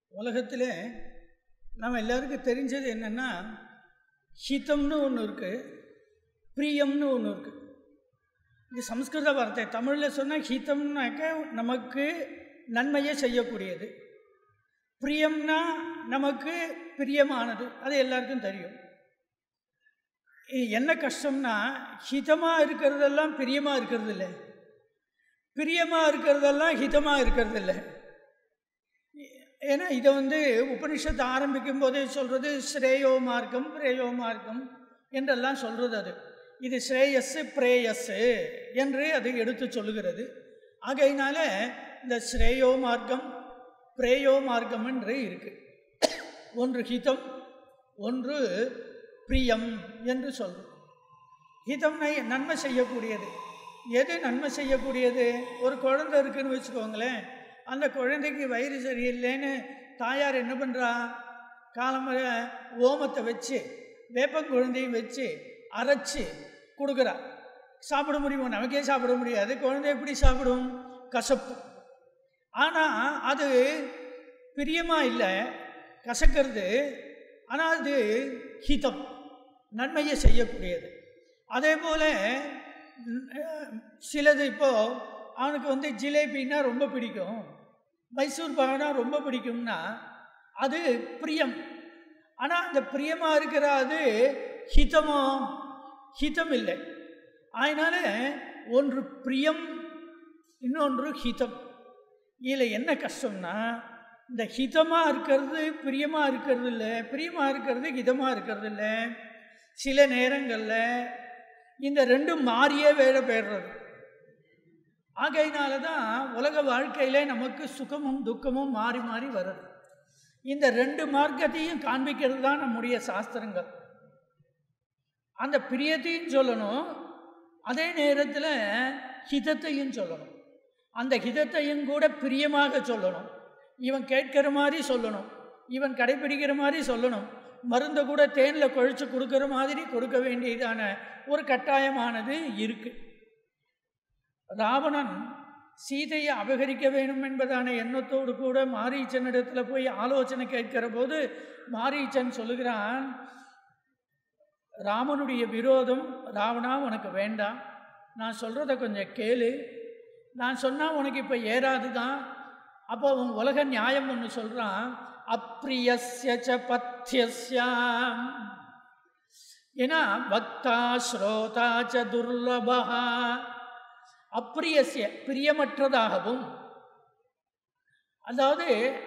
உலகத்தில் நம்ம எல்லாருக்கும் தெரிஞ்சது என்னென்னா ஹிதம்னு ஒன்று இருக்குது பிரியம்னு ஒன்று இருக்குது இது சம்ஸ்கிருத வார்த்தை தமிழில் சொன்னால் ஹிதம்னாக்க நமக்கு நன்மையை செய்யக்கூடியது பிரியம்னா நமக்கு பிரியமானது அது எல்லாருக்கும் தெரியும் இ- என்ன கஷ்டம்னா ஹிதமாக இருக்கிறதெல்லாம் பிரியமாக இருக்கிறது இல்லை பிரியமாக இருக்கிறதெல்லாம் ஹிதமாக இருக்கிறது இல்லை ஏன்னா இதை வந்து உபனிஷத்து ஆரம்பிக்கும் போதே சொல்கிறது ஸ்ரேயோ மார்க்கம் பிரேயோ மார்க்கம் என்றெல்லாம் சொல்கிறது அது இது ஸ்ரேயஸ்ஸு பிரேயஸ்ஸு என்று அது எடுத்து சொல்லுகிறது ஆகையினால இந்த ஸ்ரேயோ மார்க்கம் பிரேயோ மார்க்கம் என்று இருக்கு ஒன்று ஹிதம் ஒன்று பிரியம் என்று சொல்கிறோம் ஹிதம்னை நன்மை செய்யக்கூடியது எது நன்மை செய்யக்கூடியது ஒரு குழந்தை இருக்குன்னு வச்சுக்கோங்களேன் அந்த குழந்தைக்கு வயிறு சரியில்லைன்னு தாயார் என்ன பண்ணுறா காலம்பர ஓமத்தை வச்சு வேப்பங்குழந்தையும் வச்சு அரைச்சி கொடுக்குறா சாப்பிட முடியுமா நமக்கே சாப்பிட முடியாது குழந்தை எப்படி சாப்பிடும் கசப்பு ஆனால் அது பிரியமாக இல்லை கசக்கிறது ஆனால் அது ஹிதம் நன்மையை செய்யக்கூடியது அதே போல் சிலது இப்போது அவனுக்கு வந்து ஜிலேபின்னா ரொம்ப பிடிக்கும் மைசூர் பாகனா ரொம்ப பிடிக்கும்னா அது பிரியம் ஆனால் அந்த பிரியமாக இருக்கிற அது ஹிதமோ ஹிதம் இல்லை அதனால ஒன்று பிரியம் இன்னொன்று ஹிதம் இதில் என்ன கஷ்டம்னா இந்த ஹிதமாக இருக்கிறது பிரியமாக இருக்கிறது இல்லை பிரியமாக இருக்கிறது ஹிதமாக இருக்கிறது இல்லை சில நேரங்களில் இந்த ரெண்டும் மாறியே வேலை பெறுறது ஆகையினால தான் உலக வாழ்க்கையில் நமக்கு சுகமும் துக்கமும் மாறி மாறி வருது இந்த ரெண்டு மார்க்கத்தையும் காண்பிக்கிறது தான் நம்முடைய சாஸ்திரங்கள் அந்த பிரியத்தையும் சொல்லணும் அதே நேரத்தில் ஹிதத்தையும் சொல்லணும் அந்த ஹிதத்தையும் கூட பிரியமாக சொல்லணும் இவன் கேட்கிற மாதிரி சொல்லணும் இவன் கடைப்பிடிக்கிற மாதிரி சொல்லணும் மருந்தை கூட தேனில் குழைச்சி கொடுக்குற மாதிரி கொடுக்க வேண்டியதான ஒரு கட்டாயமானது இருக்கு ராவணன் சீதையை அபகரிக்க வேண்டும் என்பதான எண்ணத்தோடு கூட மாரீச்சனிடத்தில் போய் ஆலோசனை கேட்கிற போது மாரீச்சன் சொல்லுகிறான் ராமனுடைய விரோதம் ராவணா உனக்கு வேண்டாம் நான் சொல்கிறத கொஞ்சம் கேளு நான் சொன்னால் உனக்கு இப்போ ஏறாது தான் அப்போ உன் உலக நியாயம் ஒன்று சொல்கிறான் அப்ரியஸ்ய ச பத்தியஸ்யாம் ஏன்னா பக்தா ஸ்ரோதா ச துர்லபா அப்பிரியசிய பிரியமற்றதாகவும் அதாவது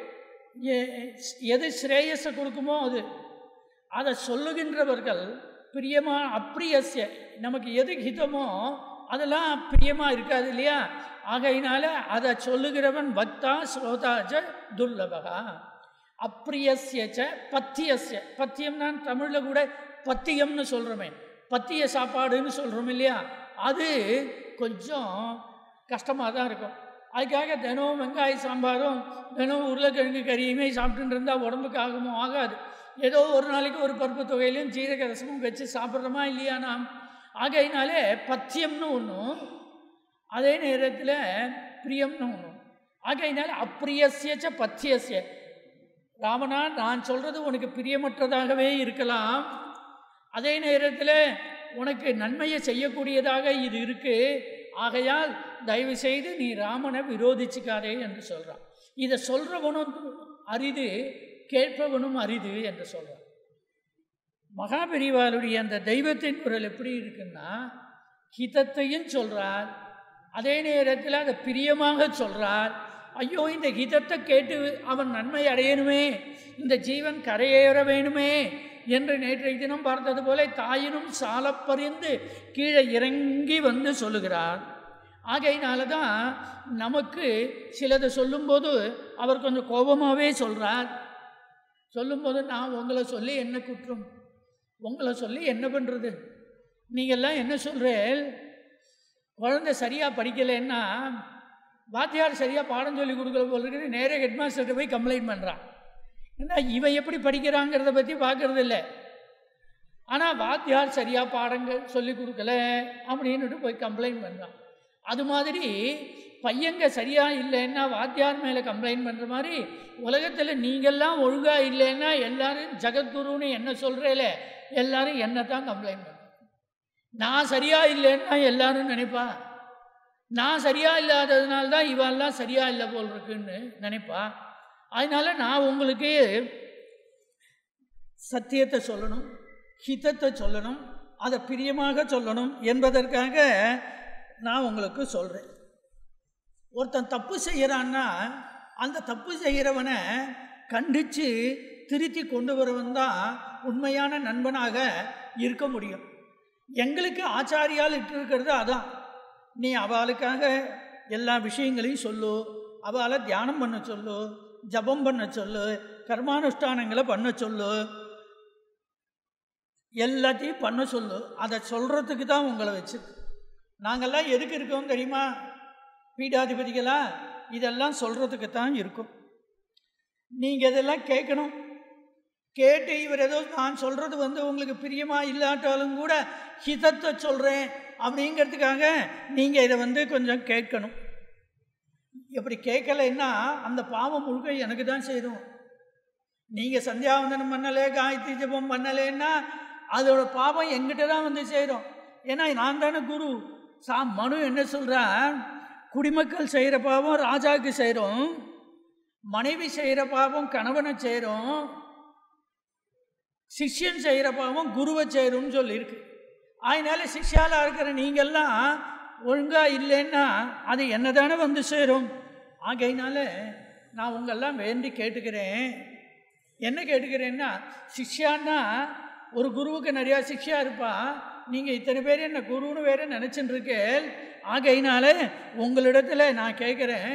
எ- எது ஸ்ரேயஸை கொடுக்குமோ அது அதை சொல்லுகின்றவர்கள் பிரியமா அப்பிரியசிய நமக்கு எது ஹிதமோ அதெல்லாம் பிரியமாக இருக்காது இல்லையா ஆகையினால அதை சொல்லுகிறவன் பக்தா ஸ்ரோதாச்ச துர்லபகா அப்பிரியசியச்ச பத்தியஸ்ய பத்தியம்னா தமிழில் கூட பத்தியம்னு சொல்கிறோமே பத்திய சாப்பாடுன்னு சொல்கிறோம் இல்லையா அது கொஞ்சம் கஷ்டமாக தான் இருக்கும் அதுக்காக தினம் வெங்காய சாம்பாரும் தினம் உருளைக்கிழங்கு கறியுமே சாப்பிட்டுட்டு இருந்தால் உடம்புக்கு ஆகுமோ ஆகாது ஏதோ ஒரு நாளைக்கு ஒரு பருப்பு தொகையிலையும் ஜீரக ரசமும் வச்சு சாப்பிட்றோமா இல்லையா நாம் ஆகையினாலே பத்தியம்னு ஒன்றும் அதே நேரத்தில் பிரியம்னு ஒன்றும் ஆகையினால அப்பிரியசியச்ச பத்தியசிய ராமனா நான் சொல்கிறது உனக்கு பிரியமற்றதாகவே இருக்கலாம் அதே நேரத்தில் உனக்கு நன்மையை செய்யக்கூடியதாக இது இருக்கு ஆகையால் தயவு செய்து நீ ராமனை விரோதிச்சுக்காதே என்று சொல்கிறான் இதை சொல்கிறவனும் அரிது கேட்பவனும் அரிது என்று சொல்கிறான் மகாபெரிவாருடைய அந்த தெய்வத்தின் குரல் எப்படி இருக்குன்னா ஹிதத்தையும் சொல்கிறார் அதே நேரத்தில் அதை பிரியமாக சொல்கிறார் ஐயோ இந்த ஹிதத்தை கேட்டு அவன் நன்மை அடையணுமே இந்த ஜீவன் கரையேற வேணுமே என்று நேற்றைய தினம் பார்த்தது போல தாயினும் சாலப்பறிந்து கீழே இறங்கி வந்து சொல்லுகிறார் ஆகையினால தான் நமக்கு சிலதை சொல்லும்போது அவர் கொஞ்சம் கோபமாகவே சொல்கிறார் சொல்லும்போது நான் உங்களை சொல்லி என்ன குற்றம் உங்களை சொல்லி என்ன பண்ணுறது நீங்கள்லாம் என்ன சொல்கிறேன் குழந்தை சரியாக படிக்கலைன்னா வாத்தியார் சரியாக பாடம் சொல்லி கொடுக்கல போல இருக்குது நேரே ஹெட்மாஸ்டர்கிட்ட போய் கம்ப்ளைண்ட் பண்ணுறான் ஏன்னா இவன் எப்படி படிக்கிறாங்கிறத பற்றி பார்க்கறது இல்லை ஆனால் வாத்தியார் சரியாக பாடங்கள் சொல்லி கொடுக்கல அப்படின்னுட்டு போய் கம்ப்ளைண்ட் பண்ணுறான் அது மாதிரி பையங்க சரியாக இல்லைன்னா வாத்தியார் மேலே கம்ப்ளைண்ட் பண்ணுற மாதிரி உலகத்தில் நீங்கள்லாம் ஒழுங்காக இல்லைன்னா எல்லாரும் ஜெகத்குருன்னு என்ன சொல்கிறேல எல்லாரும் என்ன தான் கம்ப்ளைண்ட் பண்ணுறோம் நான் சரியாக இல்லைன்னா எல்லாரும் நினைப்பா நான் சரியாக இல்லாததுனால தான் இவெல்லாம் சரியாக இல்லை போல் இருக்குன்னு நினைப்பா அதனால் நான் உங்களுக்கு சத்தியத்தை சொல்லணும் ஹிதத்தை சொல்லணும் அதை பிரியமாக சொல்லணும் என்பதற்காக நான் உங்களுக்கு சொல்கிறேன் ஒருத்தன் தப்பு செய்கிறான்னா அந்த தப்பு செய்கிறவனை கண்டித்து திருத்தி கொண்டு வரவன் தான் உண்மையான நண்பனாக இருக்க முடியும் எங்களுக்கு ஆச்சாரியால் இட்டிருக்கிறது அதான் நீ அவளுக்காக எல்லா விஷயங்களையும் சொல்லு அவளை தியானம் பண்ண சொல்லு ஜபம் பண்ண சொல்லு கர்மானுஷ்டானங்களை பண்ண சொல்லு எல்லாத்தையும் பண்ண சொல்லு அதை சொல்கிறதுக்கு தான் உங்களை வச்சிருக்கு நாங்கள்லாம் எதுக்கு இருக்கோம் தெரியுமா பீடாதிபதிகளா இதெல்லாம் சொல்கிறதுக்கு தான் இருக்கும் நீங்கள் இதெல்லாம் கேட்கணும் கேட்டு இவர் ஏதோ நான் சொல்கிறது வந்து உங்களுக்கு பிரியமாக இல்லாட்டாலும் கூட ஹிதத்தை சொல்கிறேன் அப்படிங்கிறதுக்காக நீங்கள் இதை வந்து கொஞ்சம் கேட்கணும் எப்படி கேட்கலைன்னா அந்த பாவம் முழுக்க எனக்கு தான் சேரும் நீங்கள் சந்தியாவந்தனம் பண்ணலை காயத்ரி ஜபம் பண்ணலைன்னா அதோட பாவம் எங்கிட்ட தான் வந்து சேரும் ஏன்னா நான் தானே குரு சா மனு என்ன சொல்கிறா குடிமக்கள் செய்கிற பாவம் ராஜாவுக்கு செய்கிறோம் மனைவி செய்கிற பாவம் கணவனை சேரும் சிஷ்யன் செய்கிற பாவம் குருவை சேரும்னு சொல்லியிருக்கு அதனால சிஷ்யாலாக இருக்கிற நீங்கள்லாம் ஒழுங்காக இல்லைன்னா அது என்ன தானே வந்து சேரும் ஆகையினால நான் உங்கெல்லாம் வேண்டி கேட்டுக்கிறேன் என்ன கேட்டுக்கிறேன்னா சிஷ்யான்னா ஒரு குருவுக்கு நிறையா சிஷ்யா இருப்பா நீங்கள் இத்தனை பேர் என்ன குருன்னு வேற நினச்சிட்டு இருக்கேன் ஆகையினால உங்களிடத்துல நான் கேட்குறேன்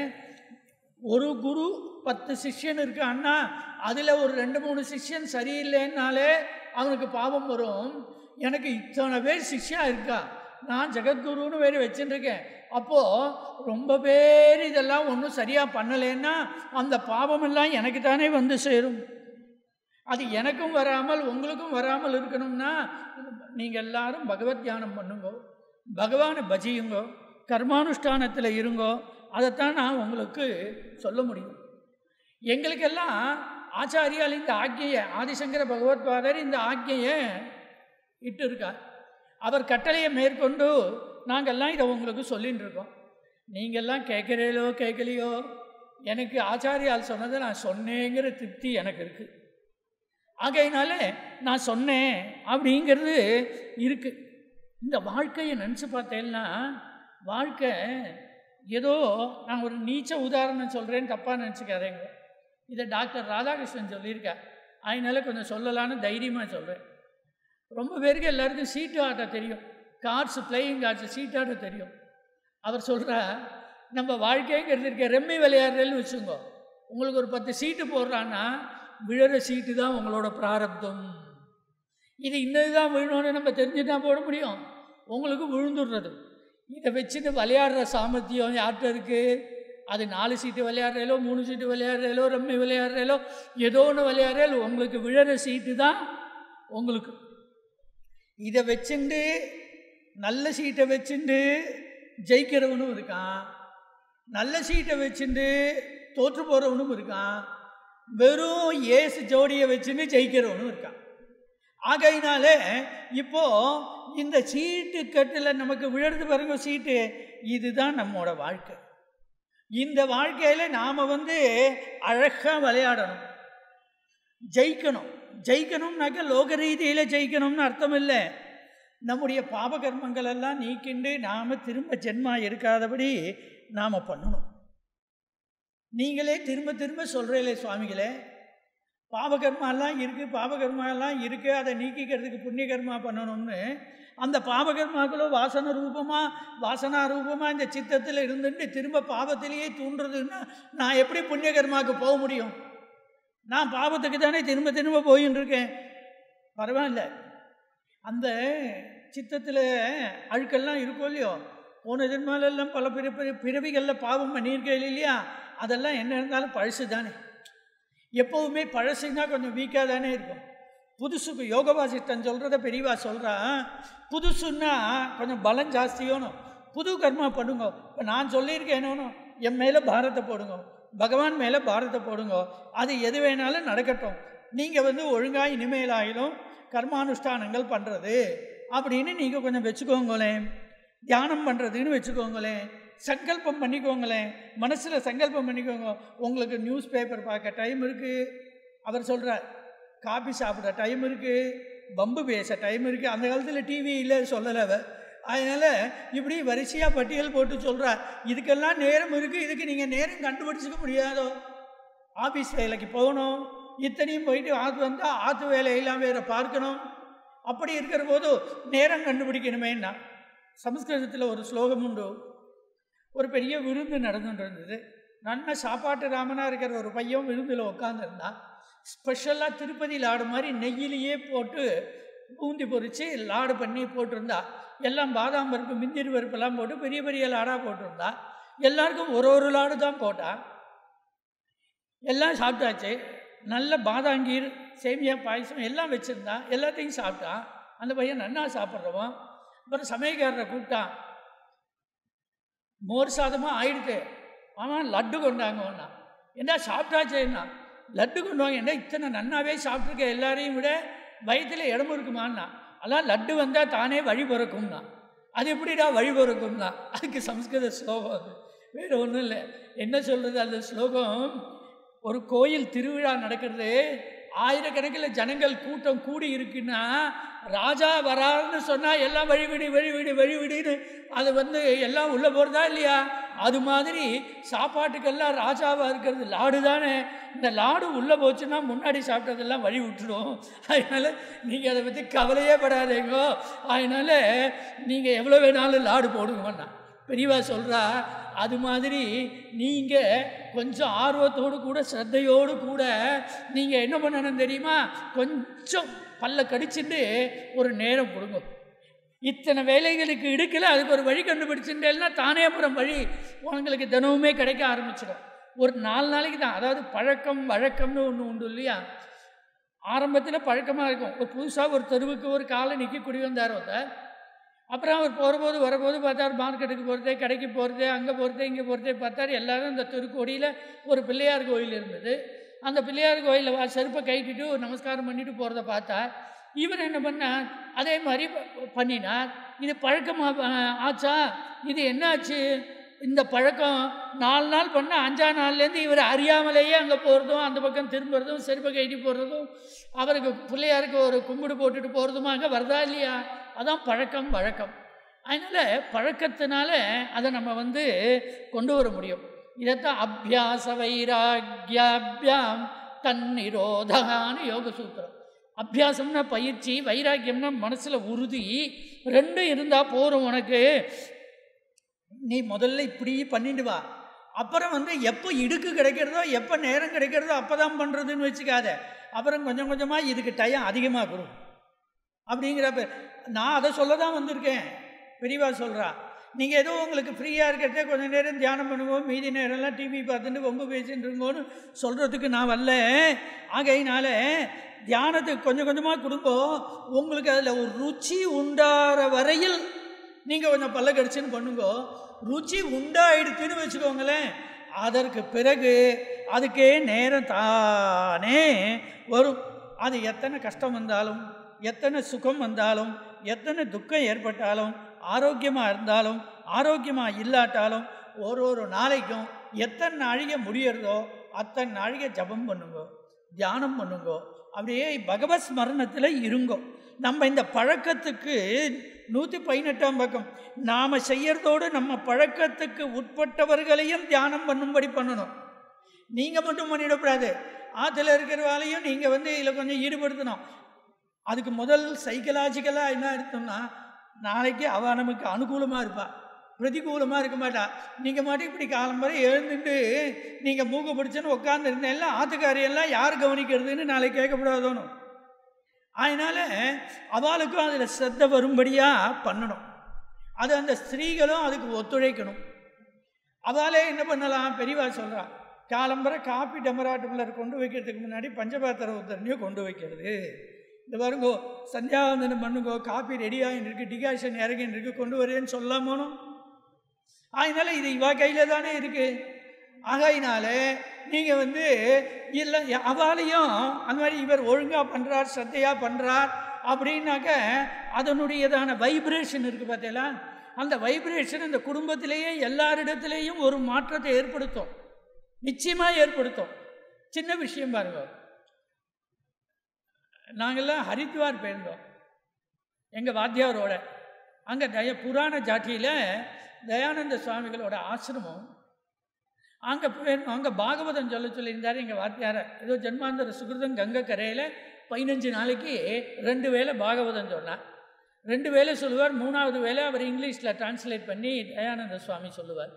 ஒரு குரு பத்து சிஷ்யன் இருக்கான்னா அதில் ஒரு ரெண்டு மூணு சிஷ்யன் சரியில்லைன்னாலே அவனுக்கு பாவம் வரும் எனக்கு இத்தனை பேர் சிஷ்யா இருக்கா நான் ஜெகத்குருன்னு வேறு வச்சுட்டுருக்கேன் அப்போது ரொம்ப பேர் இதெல்லாம் ஒன்றும் சரியாக பண்ணலைன்னா அந்த பாவமெல்லாம் எனக்கு தானே வந்து சேரும் அது எனக்கும் வராமல் உங்களுக்கும் வராமல் இருக்கணும்னா நீங்கள் எல்லாரும் பகவத் தியானம் பண்ணுங்கோ பகவானை பஜியுங்கோ கர்மானுஷ்டானத்தில் இருங்கோ அதைத்தான் நான் உங்களுக்கு சொல்ல முடியும் எங்களுக்கெல்லாம் ஆச்சாரியால் இந்த ஆக்கியை ஆதிசங்கர பகவத்பாதர் இந்த ஆக்கியை இட்டு இருக்கார் அவர் கட்டளையை மேற்கொண்டு நாங்கள்லாம் இதை உங்களுக்கு சொல்லின்னு இருக்கோம் நீங்கள்லாம் கேட்குறீங்களோ கேட்கலையோ எனக்கு ஆச்சாரியால் சொன்னதை நான் சொன்னேங்கிற திருப்தி எனக்கு இருக்குது ஆகையினால நான் சொன்னேன் அப்படிங்கிறது இருக்குது இந்த வாழ்க்கையை நினச்சி பார்த்தேன்னா வாழ்க்கை ஏதோ நான் ஒரு நீச்ச உதாரணம் சொல்கிறேன்னு தப்பாக நினச்சிக்காதேங்க இதை டாக்டர் ராதாகிருஷ்ணன் சொல்லியிருக்கார் அதனால கொஞ்சம் சொல்லலான்னு தைரியமாக சொல்கிறேன் ரொம்ப பேருக்கு எல்லாருக்கும் சீட்டு ஆட்ட தெரியும் கார்ட்ஸ் பிளேயிங் கார்ட்ஸ் சீட்டு ஆட்ட தெரியும் அவர் சொல்கிறார் நம்ம வாழ்க்கைங்கிறது இருக்க ரெம்மி விளையாடுறேன்னு வச்சுக்கோ உங்களுக்கு ஒரு பத்து சீட்டு போடுறான்னா விழுற சீட்டு தான் உங்களோட பிராரப்தம் இது இன்னது தான் விழணும்னு நம்ம தெரிஞ்சு தான் போட முடியும் உங்களுக்கு விழுந்துடுறது இதை வச்சுட்டு விளையாடுற சாமர்த்தியம் யார்கிட்ட இருக்குது அது நாலு சீட்டு விளையாடுறேலோ மூணு சீட்டு விளையாடுறேலோ ரம்மி விளையாடுறேலோ ஏதோ ஒன்று விளையாடுறேலோ உங்களுக்கு விழற சீட்டு தான் உங்களுக்கு இதை வச்சுண்டு நல்ல சீட்டை வச்சுண்டு ஜெயிக்கிறவனும் இருக்கான் நல்ல சீட்டை வச்சுண்டு தோற்று போகிறவனும் இருக்கான் வெறும் ஏசு ஜோடியை வச்சுன்னு ஜெயிக்கிறவனும் இருக்கான் ஆகையினால இப்போ இந்த சீட்டு கட்டில் நமக்கு விழுறது பாருங்க சீட்டு இதுதான் நம்மோட வாழ்க்கை இந்த வாழ்க்கையில் நாம் வந்து அழகாக விளையாடணும் ஜெயிக்கணும் ஜெயிக்கணும்னாக்க லோக ரீதியில் ஜெயிக்கணும்னு அர்த்தம் இல்லை நம்முடைய பாபகர்மங்கள் எல்லாம் நீக்கிண்டு நாம் திரும்ப ஜென்மா இருக்காதபடி நாம் பண்ணணும் நீங்களே திரும்ப திரும்ப சொல்கிறீங்களே சுவாமிகளே பாவகர்மாலாம் இருக்குது பாவகர்மாலாம் இருக்குது அதை நீக்கிக்கிறதுக்கு புண்ணிய கர்மா பண்ணணும்னு அந்த பாவகர்மாக்களோ வாசன ரூபமாக வாசனா ரூபமாக இந்த சித்தத்தில் இருந்துட்டு திரும்ப பாவத்திலேயே தூண்டுறதுன்னா நான் எப்படி புண்ணிய கர்மாவுக்கு போக முடியும் நான் பாவத்துக்கு தானே திரும்ப திரும்ப போயின்னு இருக்கேன் பரவாயில்ல அந்த சித்தத்தில் அழுக்கெல்லாம் இருக்கும் இல்லையோ போன ஜென்மாலெல்லாம் பல பிற பிறவிகளில் பாவம் பண்ணியிருக்கேன் இல்லையா அதெல்லாம் என்ன இருந்தாலும் பழசு தானே எப்போவுமே பழசுனா கொஞ்சம் வீக்காக தானே இருக்கும் புதுசுக்கு யோக வாசிஷ்டன் சொல்கிறத பெரியவா சொல்கிறான் புதுசுன்னா கொஞ்சம் பலம் ஜாஸ்தியோனும் புது கர்மா பண்ணுங்க இப்போ நான் சொல்லியிருக்கேன் என்னன்னு என் மேலே பாரத்தை போடுங்க பகவான் மேலே பாரத்தை போடுங்க அது எது வேணாலும் நடக்கட்டும் நீங்கள் வந்து ஒழுங்காக இனிமேலாயிலும் கர்மானுஷ்டானங்கள் பண்ணுறது அப்படின்னு நீங்கள் கொஞ்சம் வச்சுக்கோங்களேன் தியானம் பண்ணுறதுன்னு வச்சுக்கோங்களேன் சங்கல்பம் பண்ணிக்கோங்களேன் மனசில் சங்கல்பம் பண்ணிக்கோங்க உங்களுக்கு நியூஸ் பேப்பர் பார்க்க டைம் இருக்குது அவர் சொல்கிறார் காபி சாப்பிட டைம் இருக்குது பம்பு பேச டைம் இருக்குது அந்த காலத்தில் டிவி இல்லை சொல்லலை அவர் அதனால் இப்படி வரிசையாக பட்டியல் போட்டு சொல்கிறார் இதுக்கெல்லாம் நேரம் இருக்குது இதுக்கு நீங்கள் நேரம் கண்டுபிடிச்சிக்க முடியாதோ ஆஃபீஸ் வேலைக்கு போகணும் இத்தனையும் போயிட்டு ஆற்று வந்தால் ஆற்று வேலையெல்லாம் வேறு பார்க்கணும் அப்படி இருக்கிற போது நேரம் கண்டுபிடிக்கணுமேன்னா சமஸ்கிருதத்தில் ஒரு ஸ்லோகம் உண்டு ஒரு பெரிய விருந்து நடந்துட்டு இருந்தது நல்ல சாப்பாட்டு ராமனாக இருக்கிற ஒரு பையன் விருந்தில் உட்காந்துருந்தான் ஸ்பெஷலாக திருப்பதி லாடு மாதிரி நெய்யிலேயே போட்டு பூந்தி பொரித்து லாடு பண்ணி போட்டிருந்தா எல்லாம் பாதாம் பருப்பு மிந்திரி பருப்பெல்லாம் போட்டு பெரிய பெரிய லாடாக போட்டிருந்தா எல்லாருக்கும் ஒரு ஒரு லாடு தான் போட்டான் எல்லாம் சாப்பிட்டாச்சு நல்ல பாதாங்கீர் சேமியா பாயசம் எல்லாம் வச்சுருந்தான் எல்லாத்தையும் சாப்பிட்டான் அந்த பையன் நன்னா சாப்பிட்றவன் அப்புறம் சமயக்காரரை கூப்பிட்டான் மோர் சாதமாக ஆயிடுது ஆனால் லட்டு கொண்டாங்கன்னா என்ன சாப்பிட்டாச்சேன்னா லட்டு கொண்டு வாங்க என்ன இத்தனை நன்னாவே சாப்பிட்ருக்க எல்லாரையும் விட வயிற்றில் இடமும் இருக்குமான்னா அதான் லட்டு வந்தால் தானே வழி பிறக்கும்னா அது எப்படிடா வழி பிறக்கும்னா அதுக்கு சம்ஸ்கிருத ஸ்லோகம் அது வேறு ஒன்றும் இல்லை என்ன சொல்கிறது அந்த ஸ்லோகம் ஒரு கோயில் திருவிழா நடக்கிறது ஆயிரக்கணக்கில் ஜனங்கள் கூட்டம் கூடி இருக்குன்னா ராஜா வராருன்னு சொன்னால் எல்லாம் வழிவிடு வழிவிடு வழிவிடுன்னு அது வந்து எல்லாம் உள்ளே போகிறதா இல்லையா அது மாதிரி சாப்பாட்டுக்கெல்லாம் ராஜாவாக இருக்கிறது லாடு தானே இந்த லாடு உள்ளே போச்சுன்னா முன்னாடி சாப்பிட்டதெல்லாம் வழி விட்டுடும் அதனால் நீங்கள் அதை பற்றி கவலையே படாதீங்கோ அதனால் நீங்கள் எவ்வளோ வேணாலும் லாடு போடுங்கண்ணா பெரியவா சொல்கிறா அது மாதிரி நீங்கள் கொஞ்சம் ஆர்வத்தோடு கூட ஸ்ரத்தையோடு கூட நீங்கள் என்ன பண்ணணும் தெரியுமா கொஞ்சம் பல்ல கடிச்சிட்டு ஒரு நேரம் கொடுங்க இத்தனை வேலைகளுக்கு இடுக்கல அதுக்கு ஒரு வழி கண்டுபிடிச்சுட்டேன்னா தானே அப்புறம் வழி உங்களுக்கு தினமுமே கிடைக்க ஆரம்பிச்சிடும் ஒரு நாலு நாளைக்கு தான் அதாவது பழக்கம் வழக்கம்னு ஒன்று உண்டு இல்லையா ஆரம்பத்தில் பழக்கமாக இருக்கும் ஒரு புதுசாக ஒரு தெருவுக்கு ஒரு காலை நிற்கி குடி வந்தார் ஒருத்தர் அப்புறம் அவர் போகிறபோது வரும்போது பார்த்தார் மார்க்கெட்டுக்கு போகிறது கடைக்கு போகிறது அங்கே போகிறது இங்கே போகிறது பார்த்தார் எல்லாரும் இந்த தெருக்கோடியில் ஒரு பிள்ளையார் கோயில் இருந்தது அந்த பிள்ளையார் கோயிலில் வா செருப்பை கைட்டிட்டு ஒரு நமஸ்காரம் பண்ணிட்டு போகிறத பார்த்தா இவர் என்ன பண்ணார் அதே மாதிரி ப- பண்ணினார் இது பழக்கமாக ஆச்சா இது என்னாச்சு இந்த பழக்கம் நாலு நாள் பண்ண அஞ்சா நாள்லேருந்து இவர் அறியாமலேயே அங்கே போகிறதும் அந்த பக்கம் திரும்புறதும் செருப்பை கைட்டி போடுறதும் அவருக்கு பிள்ளையாருக்கு ஒரு கும்பிடு போட்டுட்டு போகிறதுமா அங்கே வருதா இல்லையா அதான் பழக்கம் வழக்கம் அதனால் பழக்கத்தினால அதை நம்ம வந்து கொண்டு வர முடியும் இதைத்தான் அபியாச வைராக்கியாபியாம் தன்னிரோதகான்னு யோக சூத்திரம் அபியாசம்னா பயிற்சி வைராக்கியம்னா மனசில் உறுதி ரெண்டும் இருந்தால் போகிறோம் உனக்கு நீ முதல்ல இப்படி பண்ணிட்டு வா அப்புறம் வந்து எப்போ இடுக்கு கிடைக்கிறதோ எப்போ நேரம் கிடைக்கிறதோ அப்போ தான் பண்ணுறதுன்னு வச்சுக்காத அப்புறம் கொஞ்சம் கொஞ்சமாக இதுக்கு டயம் அதிகமாக கொடு அப்படிங்கிறப்ப நான் அதை சொல்ல தான் வந்திருக்கேன் பெரியவா சொல்கிறா நீங்கள் ஏதோ உங்களுக்கு ஃப்ரீயாக இருக்கிறதே கொஞ்சம் நேரம் தியானம் பண்ணுவோம் மீதி நேரம்லாம் டிவி பார்த்துட்டு ரொம்ப பேசிட்டு இருங்கோன்னு சொல்கிறதுக்கு நான் வரல ஆகையினால தியானத்துக்கு கொஞ்சம் கொஞ்சமாக கொடுங்கோ உங்களுக்கு அதில் ஒரு ருச்சி உண்டாகிற வரையில் நீங்கள் கொஞ்சம் பல்ல கடிச்சுன்னு பண்ணுங்கோ ருச்சி உண்டாயிடுச்சுன்னு வச்சுக்கோங்களேன் அதற்கு பிறகு அதுக்கே நேரம் தானே வரும் அது எத்தனை கஷ்டம் வந்தாலும் எத்தனை சுகம் வந்தாலும் எத்தனை துக்கம் ஏற்பட்டாலும் ஆரோக்கியமாக இருந்தாலும் ஆரோக்கியமாக இல்லாட்டாலும் ஒரு ஒரு நாளைக்கும் எத்தனை நாழிகை முடியறதோ அத்தனை நாழிகை ஜபம் பண்ணுங்கோ தியானம் பண்ணுங்கோ அப்படியே பகவத் ஸ்மரணத்தில் இருங்கோ நம்ம இந்த பழக்கத்துக்கு நூற்றி பதினெட்டாம் பக்கம் நாம் செய்யறதோடு நம்ம பழக்கத்துக்கு உட்பட்டவர்களையும் தியானம் பண்ணும்படி பண்ணணும் நீங்கள் மட்டும் பண்ணிடக்கூடாது ஆற்றுல இருக்கிறவாலையும் நீங்கள் வந்து இதில் கொஞ்சம் ஈடுபடுத்தணும் அதுக்கு முதல் சைக்கலாஜிக்கலாக என்ன எடுத்தோம்னா நாளைக்கு அவள் நமக்கு அனுகூலமாக இருப்பாள் பிரதிகூலமாக இருக்க மாட்டா நீங்கள் மட்டும் இப்படி காலம்பரை எழுந்துட்டு நீங்கள் மூக்க பிடிச்சுன்னு உட்காந்துருந்தேன்ல ஆத்துக்காரியெல்லாம் யார் கவனிக்கிறதுன்னு நாளைக்கு கேட்கக்கூடாதோணும் அதனால் அவளுக்கும் அதில் சிரத்த வரும்படியாக பண்ணணும் அது அந்த ஸ்திரீகளும் அதுக்கு ஒத்துழைக்கணும் அவளே என்ன பண்ணலாம் பெரியவா சொல்கிறா காலம்பரை காப்பி டெமராட்டமில் கொண்டு வைக்கிறதுக்கு முன்னாடி பஞ்சபாத்திர உத்தரணையும் கொண்டு வைக்கிறது இந்த பாருங்கோ சந்தியாவந்தனம் பண்ணுங்கோ காப்பி ரெடி ஆகின்னு இருக்கு டிகாஷன் இறங்கின்னு இருக்கு கொண்டு வரேன்னு சொல்லாமோனும் அதனால இது இவா கையில் தானே இருக்கு ஆகையினால நீங்கள் வந்து இல்லை அவளையும் அந்த மாதிரி இவர் ஒழுங்காக பண்ணுறார் சத்தையாக பண்ணுறார் அப்படின்னாக்க அதனுடையதான வைப்ரேஷன் இருக்குது பார்த்தீங்களா அந்த வைப்ரேஷன் இந்த குடும்பத்திலேயே எல்லாரிடத்துலேயும் ஒரு மாற்றத்தை ஏற்படுத்தும் நிச்சயமாக ஏற்படுத்தும் சின்ன விஷயம் பாருங்க நாங்கள்லாம் ஹரித்வார் போயிருந்தோம் எங்கள் வாத்தியாரோட அங்கே தய புராண ஜாட்டியில் தயானந்த சுவாமிகளோட ஆசிரமம் அங்கே போயிருந்தோம் அங்கே பாகவதம் சொல்ல சொல்லியிருந்தார் எங்கள் வாத்தியாரை ஏதோ ஜென்மாந்தர சுகிருதம் கங்கை கரையில் பதினஞ்சு நாளைக்கு ரெண்டு வேளை பாகவதம் சொன்னார் ரெண்டு வேளை சொல்லுவார் மூணாவது வேளை அவர் இங்கிலீஷில் டிரான்ஸ்லேட் பண்ணி தயானந்த சுவாமி சொல்லுவார்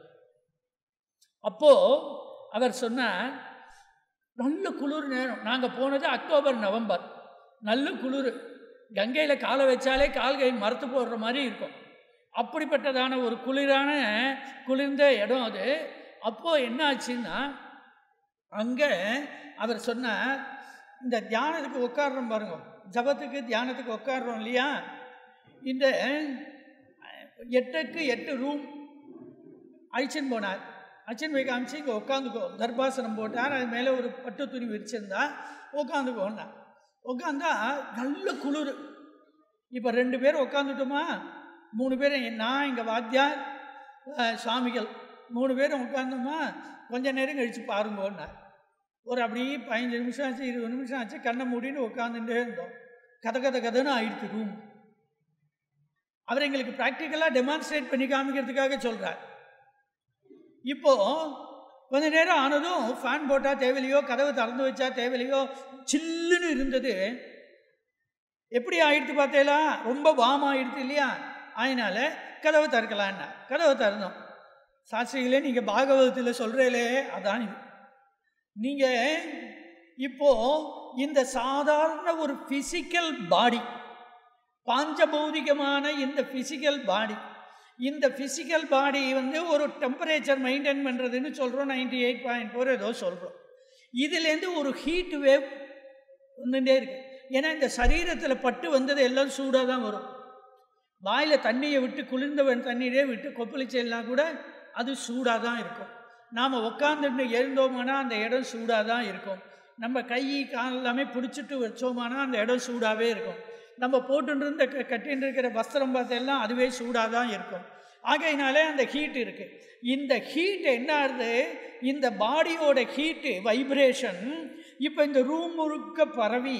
அப்போது அவர் சொன்னார் நல்ல குளிர் நேரம் நாங்கள் போனது அக்டோபர் நவம்பர் நல்ல குளிர் கங்கையில் காலை வச்சாலே கால்கை மறுத்து போடுற மாதிரி இருக்கும் அப்படிப்பட்டதான ஒரு குளிரான குளிர்ந்த இடம் அது அப்போது என்ன ஆச்சுன்னா அங்கே அவர் சொன்னார் இந்த தியானத்துக்கு உட்காடுறோம் பாருங்க ஜபத்துக்கு தியானத்துக்கு உட்காடுறோம் இல்லையா இந்த எட்டுக்கு எட்டு ரூம் அழிச்சுன்னு போனார் அழிச்சுன்னு போய் காமிச்சு இங்கே உட்காந்துக்கோ கர்ப்பாசனம் போட்டார் அது மேலே ஒரு பட்டு துணி விரிச்சிருந்தா உட்காந்துக்கோன்னா உட்காந்தா நல்ல குளிர் இப்போ ரெண்டு பேர் உட்காந்துட்டோமா மூணு பேர் நான் எங்கள் வாத்தியார் சுவாமிகள் மூணு பேரும் உட்காந்தோமா கொஞ்ச நேரம் கழித்து பாருங்கன்னார் ஒரு அப்படியே பதினஞ்சு நிமிஷம் ஆச்சு இருபது நிமிஷம் ஆச்சு கண்ணை மூடின்னு உட்காந்துட்டே இருந்தோம் கதை கதை கதைன்னு ஆயிடுச்சு ரூம் அவர் எங்களுக்கு ப்ராக்டிக்கலாக டெமான்ஸ்ட்ரேட் பண்ணி காமிக்கிறதுக்காக சொல்கிறார் இப்போ கொஞ்ச நேரம் ஆனதும் ஃபேன் போட்டால் தேவையில்லையோ கதவை திறந்து வச்சா தேவையில்லையோ சில்லுன்னு இருந்தது எப்படி ஆயிடுத்து பார்த்தேலா ரொம்ப வாம் ஆயிடுத்து இல்லையா அதனால கதவை திறக்கலான்னா கதவை திறந்தோம் சாஸ்திரிகளே நீங்கள் பாகவதத்தில் சொல்கிறீங்களே அதான் இது நீங்கள் இப்போ இந்த சாதாரண ஒரு ஃபிசிக்கல் பாடி பாஞ்சபௌதிகமான இந்த ஃபிசிக்கல் பாடி இந்த ஃபிசிக்கல் பாடி வந்து ஒரு டெம்பரேச்சர் மெயின்டைன் பண்ணுறதுன்னு சொல்கிறோம் நைன்டி எயிட் பாயிண்ட் ஃபோர் ஏதோ சொல்கிறோம் இதுலேருந்து ஒரு ஹீட் வேவ் வந்துட்டே இருக்கு ஏன்னா இந்த சரீரத்தில் பட்டு வந்தது எல்லாம் சூடாக தான் வரும் வாயில் தண்ணியை விட்டு குளிர்ந்த தண்ணீரே விட்டு கொப்பளிச்செல்லாம் கூட அது சூடாக தான் இருக்கும் நாம் உட்காந்துட்டு எழுந்தோமானா அந்த இடம் சூடாக தான் இருக்கும் நம்ம கை கால் எல்லாமே பிடிச்சிட்டு வச்சோமானா அந்த இடம் சூடாகவே இருக்கும் நம்ம போட்டுருந்த க கட்டின்னு இருக்கிற வஸ்திரம் பார்த்தெல்லாம் அதுவே சூடாக தான் இருக்கும் ஆகையினாலே அந்த ஹீட் இருக்குது இந்த ஹீட் என்ன ஆகுது இந்த பாடியோட ஹீட்டு வைப்ரேஷன் இப்போ இந்த ரூம் முழுக்க பரவி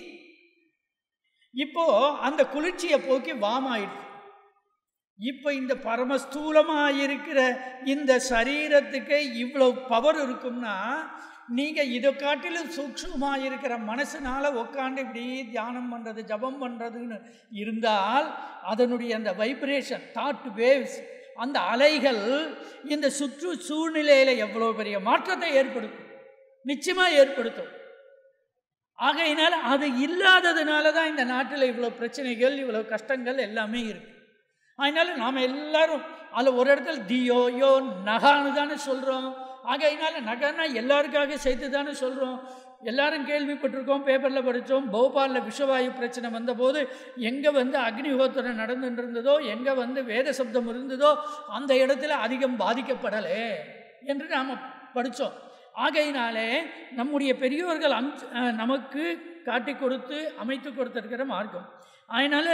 இப்போ அந்த குளிர்ச்சியை போக்கி வாம் ஆயிடுது இப்போ இந்த பரமஸ்தூலமாக இருக்கிற இந்த சரீரத்துக்கு இவ்வளோ பவர் இருக்கும்னா நீங்கள் இதை காட்டிலும் சூக்ஷமாக இருக்கிற மனசுனால உட்காந்து இப்படி தியானம் பண்ணுறது ஜபம் பண்ணுறதுன்னு இருந்தால் அதனுடைய அந்த வைப்ரேஷன் தாட் வேவ்ஸ் அந்த அலைகள் இந்த சுற்று சூழ்நிலையில் எவ்வளோ பெரிய மாற்றத்தை ஏற்படுத்தும் நிச்சயமாக ஏற்படுத்தும் ஆகையினால் அது இல்லாததுனால தான் இந்த நாட்டில் இவ்வளோ பிரச்சனைகள் இவ்வளோ கஷ்டங்கள் எல்லாமே இருக்குது அதனால் நாம் எல்லாரும் அதில் ஒரு இடத்துல தியோ யோ நகான்னு தானே சொல்கிறோம் ஆகையினால நகைன்னா எல்லாருக்காக சேர்த்து தானே சொல்கிறோம் எல்லாரும் கேள்விப்பட்டிருக்கோம் பேப்பரில் படித்தோம் போபாலில் விஷவாயு பிரச்சனை வந்தபோது எங்கே வந்து அக்னிஹோத்திரம் நடந்துட்டு இருந்ததோ எங்கே வந்து வேத சப்தம் இருந்ததோ அந்த இடத்துல அதிகம் பாதிக்கப்படலை என்று நாம் படித்தோம் ஆகையினாலே நம்முடைய பெரியோர்கள் அம் நமக்கு காட்டி கொடுத்து அமைத்து கொடுத்துருக்கிற மார்க்கம் அதனால்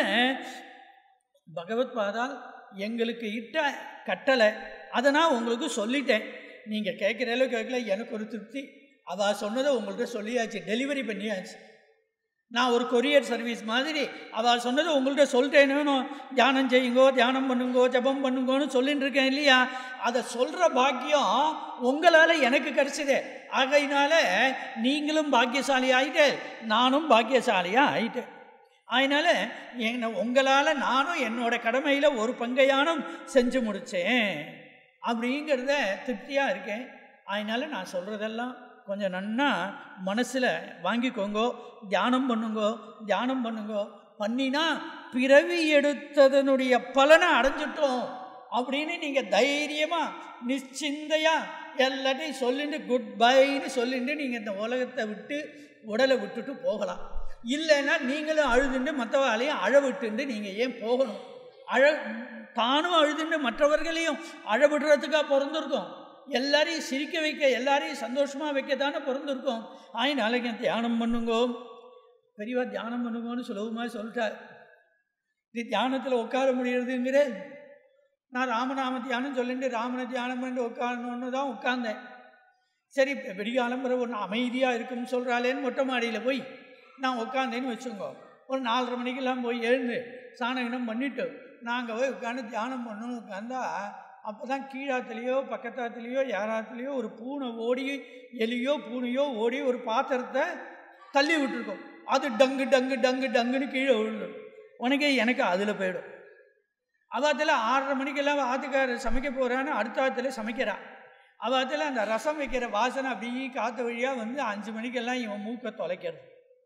பகவத் பாதால் எங்களுக்கு இட்ட கட்டளை அதை நான் உங்களுக்கு சொல்லிட்டேன் நீங்கள் கேட்குற அளவு கேட்கல எனக்கு ஒரு திருப்தி அவள் சொன்னதை உங்கள்கிட்ட சொல்லியாச்சு டெலிவரி பண்ணியாச்சு நான் ஒரு கொரியர் சர்வீஸ் மாதிரி அவள் சொன்னதை உங்கள்கிட்ட சொல்லிட்டேன்னு தியானம் செய்யுங்கோ தியானம் பண்ணுங்கோ ஜபம் பண்ணுங்கோன்னு சொல்லிட்டு இருக்கேன் இல்லையா அதை சொல்கிற பாக்கியம் உங்களால் எனக்கு கிடைச்சதே ஆகையினால நீங்களும் பாக்கியசாலி ஆகிட்டே நானும் பாக்கியசாலியாக ஆயிட்டேன் அதனால் என்ன உங்களால் நானும் என்னோட கடமையில் ஒரு பங்கையானும் செஞ்சு முடித்தேன் அப்படிங்கிறத திருப்தியாக இருக்கேன் அதனால் நான் சொல்கிறதெல்லாம் கொஞ்சம் நன்னா மனசில் வாங்கிக்கோங்கோ தியானம் பண்ணுங்கோ தியானம் பண்ணுங்கோ பண்ணினா பிறவி எடுத்ததனுடைய பலனை அடைஞ்சிட்டோம் அப்படின்னு நீங்கள் தைரியமாக நிச்சிந்தையாக எல்லாத்தையும் சொல்லிட்டு குட் பைன்னு சொல்லிட்டு நீங்கள் இந்த உலகத்தை விட்டு உடலை விட்டுட்டு போகலாம் இல்லைன்னா நீங்களும் அழுதுண்டு மற்றவாளையும் அழ விட்டுண்டு நீங்கள் ஏன் போகணும் அழ தானும் அழுதுன்னு மற்றவர்களையும் அழவிடுறதுக்காக பிறந்திருக்கோம் எல்லாரையும் சிரிக்க வைக்க எல்லாரையும் சந்தோஷமாக வைக்க தானே பிறந்திருக்கோம் ஆய் நாளைக்கு தியானம் பண்ணுங்கோ பெரியவா தியானம் பண்ணுங்கன்னு சுலபமாக சொல்லிட்டார் இது தியானத்தில் உட்கார முடியறதுங்கிற நான் ராமநாம தியானம் சொல்லிட்டு ராமனை தியானம் பண்ணிட்டு உட்காரணுன்னு தான் உட்கார்ந்தேன் சரி வெடிகாலம்புற ஒன்று அமைதியாக இருக்குன்னு சொல்கிறாளேன்னு மொட்டை மாடியில் போய் நான் உட்காந்தேன்னு வச்சுக்கோ ஒரு நாலரை மணிக்கெல்லாம் போய் எழுந்து சாணகினம் பண்ணிவிட்டு நாங்கள் போய் உட்காந்து தியானம் பண்ணணும்னு உட்காந்தா அப்போ தான் கீழாத்துலேயோ பக்கத்தாத்துலேயோ யாராத்துலேயோ ஒரு பூனை ஓடி எலியோ பூனையோ ஓடி ஒரு பாத்திரத்தை தள்ளி விட்டுருக்கோம் அது டங்கு டங்கு டங்கு டங்குன்னு கீழே விழுந்துடும் உனக்கே எனக்கு அதில் போயிடும் அவாத்தில் ஆறரை மணிக்கெல்லாம் ஆத்துக்காரர் சமைக்க போகிறான்னு அடுத்த ஆற்றுல சமைக்கிறா அவாத்தில் அந்த ரசம் வைக்கிற வாசனை அப்படியே காற்று வழியாக வந்து அஞ்சு மணிக்கெல்லாம் இவன் மூக்கை தொலைக்கிறது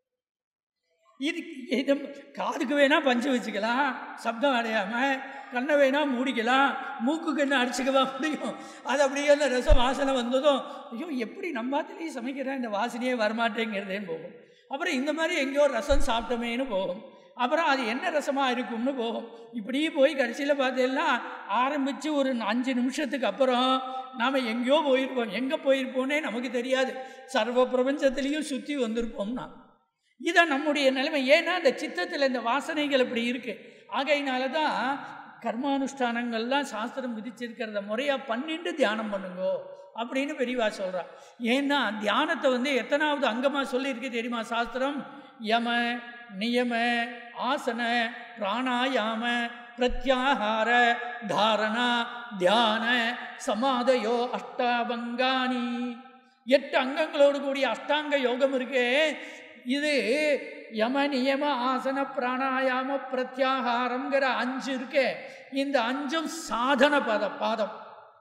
இது இது காதுக்கு வேணால் பஞ்சு வச்சுக்கலாம் சப்தம் அடையாமல் கண்ணை வேணால் மூடிக்கலாம் மூக்குக்கு என்ன அடிச்சுக்கவா முடியும் அது அப்படியே அந்த ரசம் வாசனை வந்ததும் ஐயோ எப்படி நம்ம ஆத்துலேயும் சமைக்கிறேன் இந்த வாசனையே வரமாட்டேங்கிறதேன்னு போகும் அப்புறம் இந்த மாதிரி எங்கேயோ ரசம் சாப்பிட்டோமேன்னு போகும் அப்புறம் அது என்ன ரசமாக இருக்கும்னு போகும் இப்படியே போய் கடைசியில் பார்த்தீங்கன்னா ஆரம்பித்து ஒரு அஞ்சு நிமிஷத்துக்கு அப்புறம் நாம் எங்கேயோ போயிருப்போம் எங்கே போயிருப்போன்னே நமக்கு தெரியாது சர்வ பிரபஞ்சத்துலேயும் சுற்றி வந்திருப்போம்னா இதான் நம்முடைய நிலைமை ஏன்னா இந்த சித்தத்தில் இந்த வாசனைகள் இப்படி இருக்குது ஆகையினால தான் கர்மானுஷ்டானங்கள்லாம் சாஸ்திரம் விதிச்சிருக்கிறத முறையாக பண்ணிட்டு தியானம் பண்ணுங்கோ அப்படின்னு பெரியவா சொல்கிறா ஏன்னா தியானத்தை வந்து எத்தனாவது அங்கமாக சொல்லியிருக்கு தெரியுமா சாஸ்திரம் யம நியம ஆசன பிராணாயாம பிரத்யாகார தாரணா தியான சமாதையோ அஷ்டாபங்கானி எட்டு அங்கங்களோடு கூடிய அஷ்டாங்க யோகம் இருக்கே இது யம நியம ஆசன பிராணாயாம பிரத்யாகாரங்கிற அஞ்சு இருக்கே இந்த அஞ்சும் சாதன பத பாதம்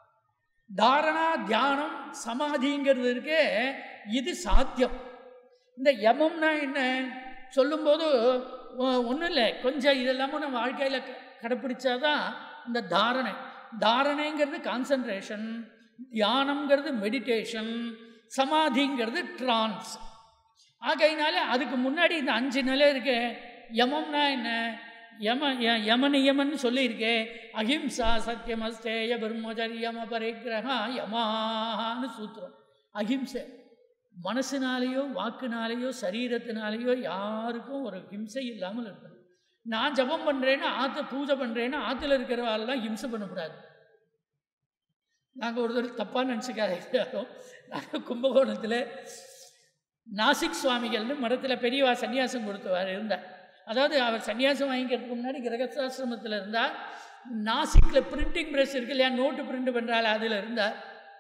தாரணா தியானம் சமாதிங்கிறது இருக்கே இது சாத்தியம் இந்த யமம்னா என்ன சொல்லும்போது ஒன்றும் இல்லை கொஞ்சம் இதெல்லாமும் நம்ம வாழ்க்கையில் கடைப்பிடிச்சாதான் இந்த தாரணை தாரணைங்கிறது கான்சன்ட்ரேஷன் தியானம்ங்கிறது மெடிடேஷன் சமாதிங்கிறது ட்ரான்ஸ் ஆகையினால அதுக்கு முன்னாடி இந்த அஞ்சு நிலை இருக்கு யமம்னா என்ன யம யம நியமன்னு சொல்லியிருக்கே அஹிம்சா சத்தியமஸ்தேய பிரம்மச்சரியம் பரிகிரகா யமான்னு சூத்திரம் அஹிம்சை மனசினாலேயோ வாக்குனாலேயோ சரீரத்தினாலேயோ யாருக்கும் ஒரு ஹிம்சை இல்லாமல் இருக்கணும் நான் ஜபம் பண்ணுறேன்னு ஆற்ற பூஜை பண்ணுறேன்னு ஆற்றுல இருக்கிறவாள்லாம் ஹிம்சை பண்ணக்கூடாது நாங்கள் ஒருத்தர் தப்பாக நினச்சிக்காத நாங்கள் கும்பகோணத்தில் நாசிக் சுவாமிகள்னு மடத்தில் பெரியவா சன்னியாசம் கொடுத்தவர் இருந்தார் அதாவது அவர் சன்னியாசம் வாங்கிக்கிறதுக்கு முன்னாடி கிரகசாசிரமத்தில் இருந்தால் நாசிக்கில் பிரிண்டிங் ப்ரெஸ் இருக்கு இல்லையா நோட்டு பிரிண்ட் பண்ணுறாள் அதில் இருந்தார்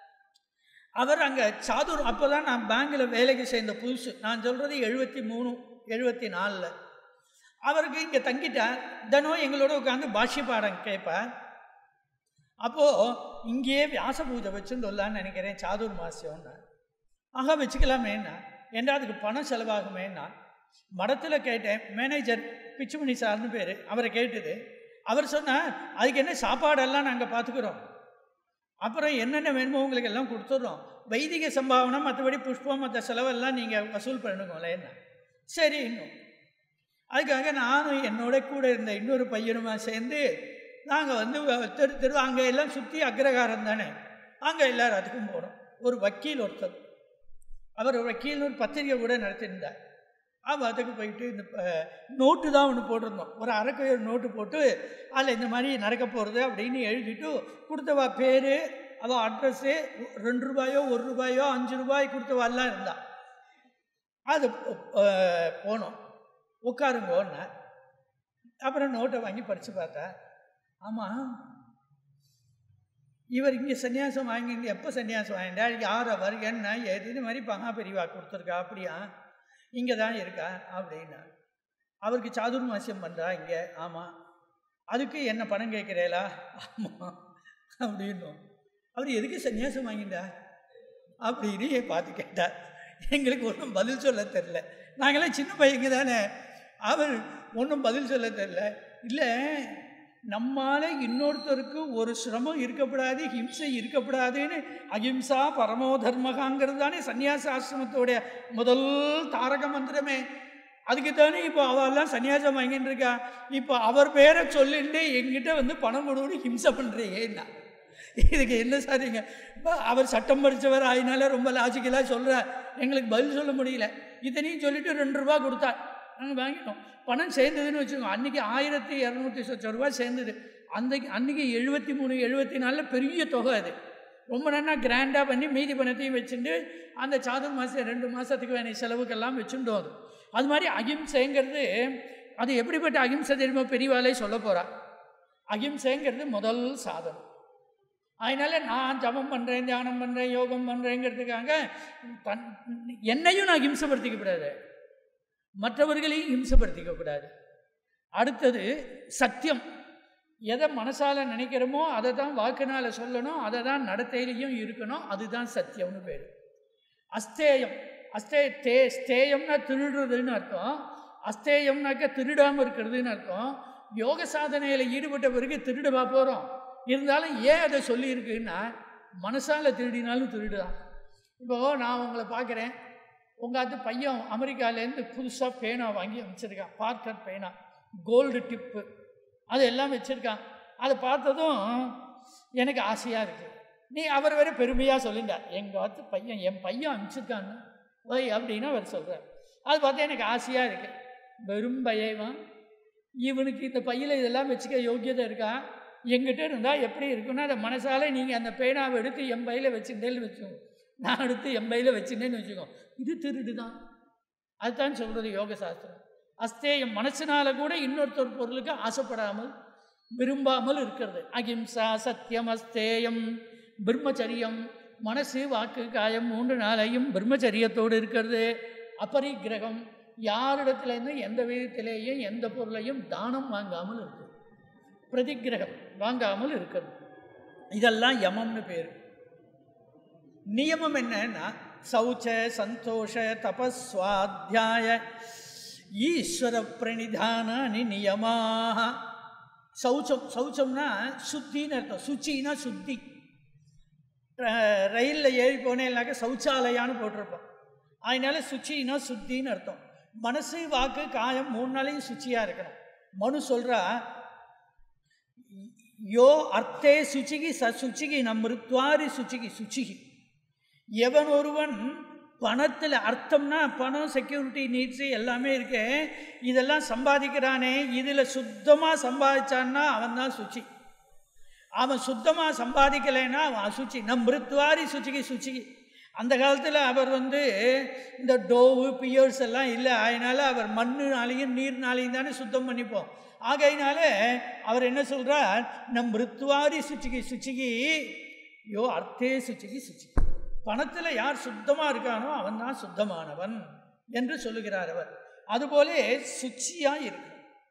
அவர் அங்கே சாதுர் அப்போ தான் நான் பேங்கில் வேலைக்கு சேர்ந்த புதுசு நான் சொல்கிறது எழுபத்தி மூணு எழுபத்தி நாலில் அவருக்கு இங்கே தங்கிட்டார் தினம் எங்களோட உட்காந்து பாஷ்ய பாடம் கேட்பார் அப்போது இங்கேயே வியாச பூஜை வச்சுன்னு சொல்லலான்னு நினைக்கிறேன் சாதுர் மாசியம்னா ஆகா வச்சுக்கலாமேன்னா ஏன்டா அதுக்கு பணம் செலவாகுமேன்னா மடத்தில் கேட்டேன் மேனேஜர் பிச்சுமணி சார்னு பேர் அவரை கேட்டது அவர் சொன்னார் அதுக்கு என்ன சாப்பாடெல்லாம் நாங்கள் பார்த்துக்குறோம் அப்புறம் என்னென்ன வேணுமோ உங்களுக்கு எல்லாம் கொடுத்துட்றோம் வைதிக சம்பாவனை மற்றபடி புஷ்பம் மற்ற செலவெல்லாம் நீங்கள் வசூல் பண்ணுங்களே என்ன சரி இன்னும் அதுக்காக நானும் என்னோட கூட இருந்த இன்னொரு பையனுமா சேர்ந்து நாங்கள் வந்து தெரு தெரு அங்கே எல்லாம் சுற்றி அக்ரகாரம் தானே அங்கே எல்லோரும் அதுக்கும் போனோம் ஒரு வக்கீல் ஒருத்தர் அவர் வக்கீல் ஒரு பத்திரிகை கூட நடத்தியிருந்தார் அவள் அதுக்கு போயிட்டு இந்த நோட்டு தான் ஒன்று போட்டிருந்தோம் ஒரு அரைக்கைய நோட்டு போட்டு அதில் இந்த மாதிரி நடக்க போகிறது அப்படின்னு எழுதிட்டு கொடுத்தவா பேர் அவள் அட்ரஸ்ஸு ரெண்டு ரூபாயோ ஒரு ரூபாயோ அஞ்சு ரூபாய் கொடுத்தவாள்லாம் இருந்தா அது போனோம் உட்காருங்கோன்னு அப்புறம் நோட்டை வாங்கி படித்து பார்த்தா ஆமாம் இவர் இங்கே சன்னியாசம் வாங்கிட்டு எப்போ சன்னியாசம் வாங்கிட்டா யார் அவர் என்ன ஏது இது மாதிரி பங்கா பெரியவா கொடுத்துருக்கா அப்படியா இங்கே தான் இருக்கா அப்படின்னா அவருக்கு சாதுர்மாசியம் பண்ணுறா இங்கே ஆமாம் அதுக்கு என்ன பணம் கேட்குறேலா ஆமாம் அப்படின்னும் அவர் எதுக்கு சன்னியாசம் வாங்கிட்டா அப்படின்னு பார்த்து கேட்டார் எங்களுக்கு ஒன்றும் பதில் சொல்ல தெரில நாங்களாம் சின்ன பையங்க தானே அவர் ஒன்றும் பதில் சொல்ல தெரில இல்லை நம்மால் இன்னொருத்தருக்கு ஒரு சிரமம் இருக்கப்படாது ஹிம்சை இருக்கப்படாதுன்னு அஹிம்சா பரமோ தர்மகாங்கிறது தானே சன்னியாச ஆசிரமத்தோடைய முதல் தாரக மந்திரமே அதுக்கு தானே இப்போ அவெல்லாம் சன்னியாசம் வாங்கிட்டு இருக்கா இப்போ அவர் பேரை சொல்லிட்டு எங்கிட்ட வந்து பணம் கொடுன்னு ஹிம்சை பண்ணுறீங்கன்னா இதுக்கு என்ன சாரிங்க இப்போ அவர் சட்டம் படித்தவர் ஆயினால ரொம்ப லாஜிக்கலாக சொல்கிறார் எங்களுக்கு பதில் சொல்ல முடியல இத்தனையும் சொல்லிட்டு ரெண்டு ரூபா கொடுத்தார் நாங்கள் வாங்கிட்டோம் பணம் சேர்ந்ததுன்னு வச்சுக்கோங்க அன்றைக்கி ஆயிரத்தி இரநூத்தி சொச்ச ரூபா சேர்ந்தது அன்றைக்கி அன்றைக்கி எழுபத்தி மூணு எழுபத்தி நாலில் பெரிய தொகை அது ரொம்ப நல்லா கிராண்டாக பண்ணி மீதி பணத்தையும் வச்சுட்டு அந்த சாதம் மாதம் ரெண்டு மாதத்துக்கு வேண்டிய செலவுக்கெல்லாம் வச்சுட்டு அது அது மாதிரி அகிம்சைங்கிறது அது எப்படிப்பட்ட அகிம்சை தெரியுமா பெரியவாளே சொல்ல போகிறா அகிம்சைங்கிறது முதல் சாதனம் அதனால நான் ஜபம் பண்ணுறேன் தியானம் பண்ணுறேன் யோகம் பண்ணுறேங்கிறதுக்காக தன் என்னையும் நான் ஹிம்சப்படுத்திக்கக்கூடாது மற்றவர்களையும் ஹிம்சப்படுத்திக்கக்கூடாது அடுத்தது சத்தியம் எதை மனசால் நினைக்கிறோமோ அதை தான் வாக்குனால் சொல்லணும் அதை தான் நடத்தையிலையும் இருக்கணும் அதுதான் சத்தியம்னு பேர் அஸ்தேயம் அஸ்தே தே ஸ்தேயம்னா திருடுறதுன்னு அர்த்தம் அஸ்தேயம்னாக்க திருடாமல் இருக்கிறதுன்னு அர்த்தம் யோக சாதனையில் ஈடுபட்ட பிறகு திருடுவா போகிறோம் இருந்தாலும் ஏன் அதை சொல்லியிருக்குன்னா மனசால் திருடினாலும் திருடுதான் இப்போது நான் உங்களை பார்க்குறேன் உங்கள் அது பையன் அமெரிக்காலேருந்து புதுசாக பேனா வாங்கி வச்சுருக்கான் பார்க்கர் பேனா கோல்டு டிப்பு அது எல்லாம் வச்சுருக்கான் அதை பார்த்ததும் எனக்கு ஆசையாக இருக்குது நீ அவர் வேற பெருமையாக சொல்லிட்டார் எங்கள் பார்த்து பையன் என் பையன் அனுப்பிச்சிருக்கான்னு ஓய் அப்படின்னு அவர் சொல்கிறார் அது பார்த்தா எனக்கு ஆசையாக இருக்குது வெறும் பையவன் இவனுக்கு இந்த பையில் இதெல்லாம் வச்சுக்க யோக்கியதை இருக்கா எங்கிட்ட இருந்தால் எப்படி இருக்குன்னா அதை மனசால் நீங்கள் அந்த பேனாவை எடுத்து என் பையில் வச்சுட்டேன்னு வச்சுக்கோங்க நான் எடுத்து என் பையில் வச்சுட்டேன்னு வச்சுக்கோ இது திருடு தான் அதுதான் சொல்கிறது யோக சாஸ்திரம் அஸ்தேயம் மனசினால கூட இன்னொருத்தர் பொருளுக்கு ஆசைப்படாமல் விரும்பாமல் இருக்கிறது அகிம்சா சத்தியம் அஸ்தேயம் பிரம்மச்சரியம் மனசு வாக்கு காயம் மூன்று நாளையும் பிரம்மச்சரியத்தோடு இருக்கிறது அபரிக்கிரகம் யாரிடத்துலேருந்து எந்த விதத்திலேயும் எந்த பொருளையும் தானம் வாங்காமல் இருக்குது பிரதிகிரகம் வாங்காமல் இருக்கிறது இதெல்லாம் யமம்னு பேர் நியமம் என்னன்னா சௌச்ச சந்தோஷ தபஸ்வாத்தியாய ஈஸ்வர பிரணிதானி நியமாக சௌச்சம் சௌச்சம்னா சுத்தின்னு அர்த்தம் சுச்சின்னா சுத்தி ரயிலில் ஏறி போனேன்னாக்க சௌச்சாலயான்னு போட்டிருப்போம் அதனால சுச்சின்னா சுத்தின்னு அர்த்தம் மனசு வாக்கு காயம் மூணு நாளையும் சுச்சியாக இருக்கணும் மனு சொல்கிறா யோ அர்த்தே சுச்சிகி ச சுச்சிகி நம் மிருத்வாரி சுச்சிகி சுச்சிகி எவன் ஒருவன் பணத்தில் அர்த்தம்னா பணம் செக்யூரிட்டி நீட்ஸு எல்லாமே இருக்கு இதெல்லாம் சம்பாதிக்கிறானே இதில் சுத்தமாக சம்பாதிச்சான்னா அவன் தான் சுச்சி அவன் சுத்தமாக சம்பாதிக்கலைன்னா அவன் அசுச்சி நம் மிருத்வாரி சுச்சிக்கு சுச்சிக்கு அந்த காலத்தில் அவர் வந்து இந்த டோவு பியர்ஸ் எல்லாம் இல்லை அதனால் அவர் மண்ணுனாலையும் நீர்னாலையும் தானே சுத்தம் பண்ணிப்போம் ஆகையினால அவர் என்ன சொல்கிறார் நம் மிருத்வாரி சுச்சிக்கு சுச்சிக்கு யோ அர்த்தே சுச்சிக்கு சுச்சிக்கு பணத்தில் யார் சுத்தமாக இருக்கானோ அவன் தான் சுத்தமானவன் என்று சொல்லுகிறார் அவர் அதுபோலே சுச்சியாக இருக்கு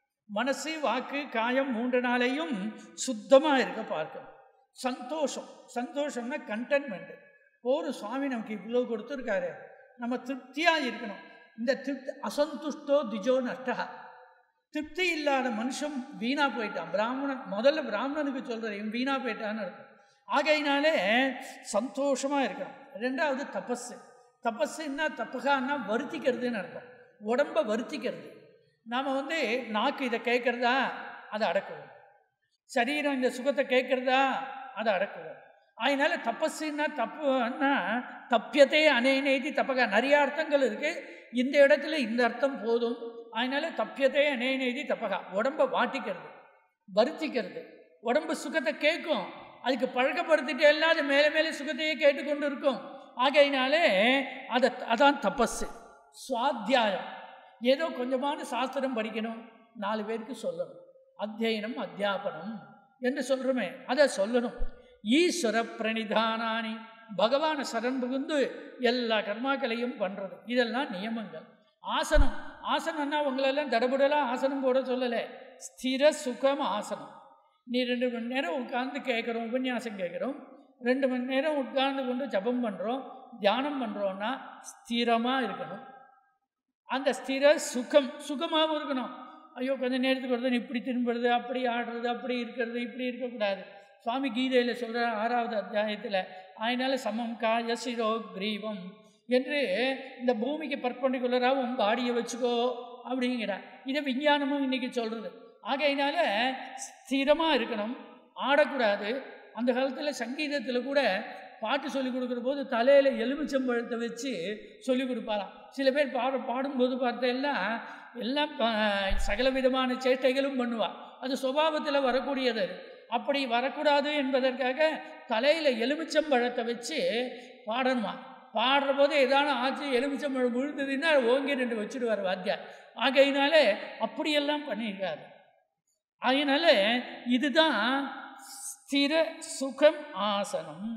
மனசு வாக்கு காயம் மூன்று நாளையும் சுத்தமாக இருக்க பார்க்கணும் சந்தோஷம் சந்தோஷம்னா கண்டென்மெண்ட் போரும் சுவாமி நமக்கு இவ்வளோ கொடுத்துருக்காரு நம்ம திருப்தியாக இருக்கணும் இந்த திருப்தி அசந்துஷ்டோ திஜோ நஷ்டா திருப்தி இல்லாத மனுஷன் வீணாக போயிட்டான் பிராமணன் முதல்ல பிராமணனுக்கு சொல்கிறது இவன் வீணாக போயிட்டான்னு இருக்கும் ஆகையினாலே சந்தோஷமாக இருக்கணும் ரெண்டாவது தபஸு தபஸுன்னா தப்பகான்னா வருத்திக்கிறதுன்னு அர்த்தம் உடம்பை வருத்திக்கிறது நாம் வந்து நாக்கு இதை கேட்குறதா அதை அடக்குவோம் சரீரம் இந்த சுகத்தை கேட்குறதா அதை அடக்குவோம் அதனால தபஸுன்னா தப்புன்னா தப்பியத்தை அநேநேதி தப்பகா நிறைய அர்த்தங்கள் இருக்குது இந்த இடத்துல இந்த அர்த்தம் போதும் அதனால தப்பியத்தை அநேநேதி தப்பகா உடம்பை வாட்டிக்கிறது வருத்திக்கிறது உடம்பு சுகத்தை கேட்கும் அதுக்கு பழக்கப்படுத்திட்டே அது மேலே மேலே சுகத்தையே கேட்டுக்கொண்டு இருக்கும் ஆகையினாலே அதை அதான் தபஸு சுவாத்தியாயம் ஏதோ கொஞ்சமான சாஸ்திரம் படிக்கணும் நாலு பேருக்கு சொல்லணும் அத்தியனம் அத்தியாபனம் என்று சொல்கிறோமே அதை சொல்லணும் ஈஸ்வர பிரணிதானானி பகவானை சரண் புகுந்து எல்லா கர்மாக்களையும் பண்ணுறது இதெல்லாம் நியமங்கள் ஆசனம் ஆசனம்னா உங்களெல்லாம் தடபுடலாம் ஆசனம் போட சொல்லலை ஸ்திர சுகம் ஆசனம் நீ ரெண்டு மணி நேரம் உட்கார்ந்து கேட்குறோம் உபன்யாசம் கேட்குறோம் ரெண்டு மணி நேரம் உட்கார்ந்து கொண்டு ஜபம் பண்ணுறோம் தியானம் பண்ணுறோன்னா ஸ்திரமாக இருக்கணும் அந்த ஸ்திர சுகம் சுகமாகவும் இருக்கணும் ஐயோ கொஞ்ச நேரத்துக்கு ஒருத்தன் இப்படி திரும்புறது அப்படி ஆடுறது அப்படி இருக்கிறது இப்படி இருக்கக்கூடாது சுவாமி கீதையில் சொல்கிற ஆறாவது அத்தியாயத்தில் அதனால சமம் காய சிரோ கிரீவம் என்று இந்த பூமிக்கு பர்பண்டிகுலராக உன் பாடியை வச்சுக்கோ அப்படிங்கிறார் இதை விஞ்ஞானமும் இன்னைக்கு சொல்கிறது ஆகையினால ஸ்திரமாக இருக்கணும் ஆடக்கூடாது அந்த காலத்தில் சங்கீதத்தில் கூட பாட்டு சொல்லி கொடுக்குற போது தலையில் எலுமிச்சம்பழத்தை வச்சு சொல்லி கொடுப்பாராம் சில பேர் பாட பாடும்போது பார்த்தேன்னா எல்லாம் ப- சகல விதமான சேட்டைகளும் பண்ணுவா அது சுபாவத்தில் வரக்கூடியது அது. அப்படி வரக்கூடாது என்பதற்காக தலையில் எலுமிச்சம்பழத்தை வச்சு பாடணுமா பாடுற போது ஏதான ஆச்சு எலுமிச்சம்பழம் விழுந்ததுன்னா ஓங்கி ரெண்டு வச்சுடுவார் வாத்தியார் ஆகையினாலே அப்படியெல்லாம் பண்ணியிருக்காரு அதனால இதுதான் ஸ்திர சுகம் ஆசனம்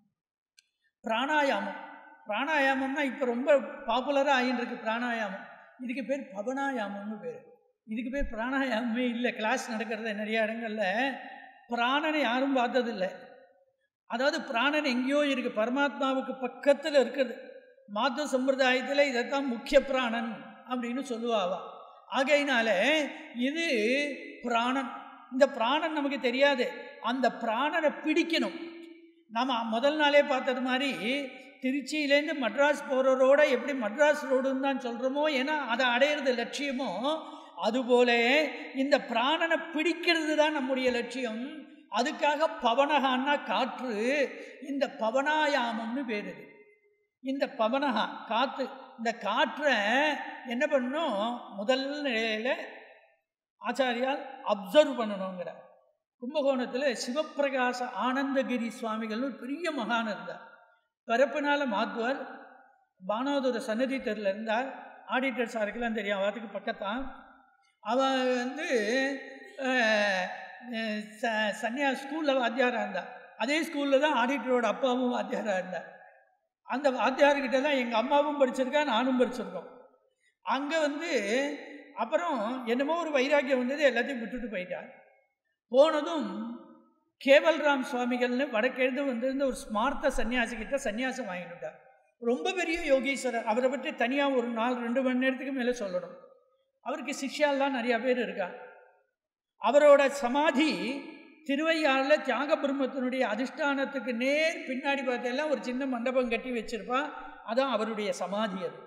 பிராணாயாமம் பிராணாயாமம்னா இப்போ ரொம்ப பாப்புலராக ஆகிட்டு இருக்கு பிராணாயாமம் இதுக்கு பேர் பவனாயாமம்னு பேர் இதுக்கு பேர் பிராணாயாமமே இல்லை கிளாஸ் நடக்கிறது நிறைய இடங்கள்ல பிராணனை யாரும் பார்த்ததில்லை அதாவது பிராணன் எங்கேயோ இருக்கு பரமாத்மாவுக்கு பக்கத்தில் இருக்குது மாத்த சம்பிரதாயத்தில் இதைத்தான் முக்கிய பிராணன் அப்படின்னு சொல்லுவாவா ஆகையினால இது பிராணன் இந்த பிராணன் நமக்கு தெரியாது அந்த பிராணனை பிடிக்கணும் நாம் முதல் நாளே பார்த்தது மாதிரி திருச்சியிலேருந்து மட்ராஸ் போகிறவரோட எப்படி மட்ராஸ் ரோடுன்னு தான் சொல்கிறோமோ ஏன்னா அதை அடையிறது லட்சியமோ அதுபோல இந்த பிராணனை பிடிக்கிறது தான் நம்முடைய லட்சியம் அதுக்காக பவனகான்னா காற்று இந்த பவனாயாமம்னு பேர் இது இந்த பவனகா காற்று இந்த காற்றை என்ன பண்ணணும் முதல் நிலையில் ஆச்சாரியால் அப்சர்வ் பண்ணணுங்கிற கும்பகோணத்தில் சிவப்பிரகாச ஆனந்தகிரி சுவாமிகள்னு ஒரு பெரிய மகான் இருந்தார் பிறப்பினால மாத்துவார் பானோதர சன்னதி தெருல இருந்தார் ஆடிட்டர் சாருக்கெல்லாம் தெரியும் அவத்துக்கு பக்கத்தான் அவன் வந்து அஹ், அஹ், ச- சன்னியா ஸ்கூலில் வாத்தியாராக இருந்தார் அதே ஸ்கூலில் தான் ஆடிட்டரோட அப்பாவும் வாத்தியாராக இருந்தார் அந்த வாத்தியார்கிட்ட தான் எங்கள் அம்மாவும் படிச்சிருக்கா நானும் படிச்சிருக்கோம் அங்கே வந்து அப்புறம் என்னமோ ஒரு வைராக்கியம் வந்தது எல்லாத்தையும் விட்டுட்டு போயிட்டார் போனதும் கேவல்ராம் சுவாமிகள்னு வடக்கெழுந்து வந்திருந்த ஒரு ஸ்மார்த்த சன்னியாசிக்கிட்ட சன்னியாசம் வாங்கிட்டார் ரொம்ப பெரிய யோகீஸ்வரர் அவரை பற்றி தனியாக ஒரு நாள் ரெண்டு மணி நேரத்துக்கு மேலே சொல்லணும் அவருக்கு சிஷ்யாலாம் நிறையா பேர் இருக்கா அவரோட சமாதி திருவையாறில் தியாக பிரம்மத்தினுடைய அதிஷ்டானத்துக்கு நேர் பின்னாடி பார்த்தெல்லாம் ஒரு சின்ன மண்டபம் கட்டி வச்சிருப்பா அதான் அவருடைய சமாதி அது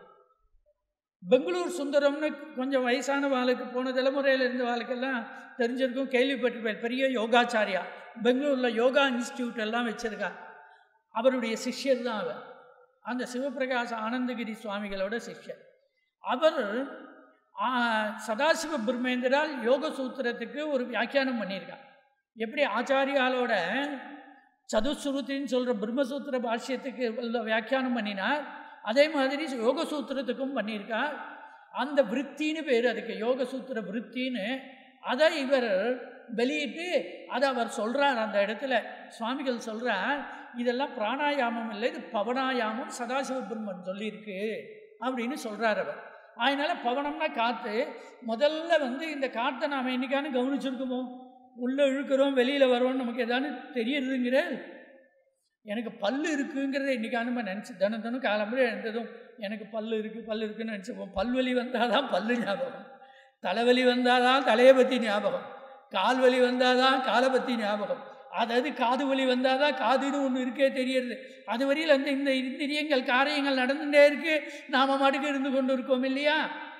பெங்களூர் சுந்தரம்னு கொஞ்சம் வயசான வாளுக்கு போன தலைமுறையில் இருந்த வாளுக்கெல்லாம் தெரிஞ்சிருக்கும் கேள்விப்பட்டிருப்பேன் பெரிய யோகாச்சாரியா பெங்களூரில் யோகா இன்ஸ்டியூட் எல்லாம் வச்சிருக்கா அவருடைய சிஷ்யர் தான் அவர் அந்த சிவபிரகாச ஆனந்தகிரி சுவாமிகளோட சிஷ்யர் அவர் ஆ, சதாசிவ பிரம்மேந்திரால் யோக சூத்திரத்துக்கு ஒரு வியாக்கியானம் பண்ணியிருக்கார் எப்படி ஆச்சாரியாலோட சதுஸ்ருதின்னு சொல்கிற பிரம்மசூத்திர பாஷ்யத்துக்கு உள்ள வியாக்கியானம் பண்ணினார் அதே மாதிரி யோக சூத்திரத்துக்கும் பண்ணியிருக்கார் அந்த விருத்தின்னு பேர் அதுக்கு யோக சூத்திர விருத்தின்னு அதை இவர் வெளியிட்டு அதை அவர் சொல்கிறார் அந்த இடத்துல சுவாமிகள் சொல்கிறார் இதெல்லாம் பிராணாயாமம் இல்லை இது பவனாயாமம் சதாசிவ பிரம்மன் சொல்லியிருக்கு அப்படின்னு சொல்கிறார் அவர் அதனால் பவனம்னா காற்று முதல்ல வந்து இந்த காற்றை நாம் என்னைக்கானு கவனிச்சிருக்குமோ உள்ளே இழுக்கிறோம் வெளியில் வரோம்னு நமக்கு எதானு தெரியறதுங்கிற எனக்கு பல்லு இருக்குங்கிறத இன்றைக்கானுமா நினச்சி தினம் தினம் காலம்புற எழுந்ததும் எனக்கு பல்லு இருக்குது பல்லு இருக்குன்னு நினச்சிப்போம் பல்வலி வந்தால் தான் பல்லு ஞாபகம் தலைவலி வந்தால் தான் தலையை பற்றி ஞாபகம் கால் வலி வந்தால் தான் காலை பற்றி ஞாபகம் அதாவது காது வலி வந்தால் தான் காதுன்னு ஒன்று இருக்கே தெரியறது அது வரையில் அந்த இந்த இந்திரியங்கள் காரியங்கள் நடந்துகிட்டே இருக்கு நாம் மாட்டுக்கு இருந்து கொண்டு இருக்கோம் இல்லையா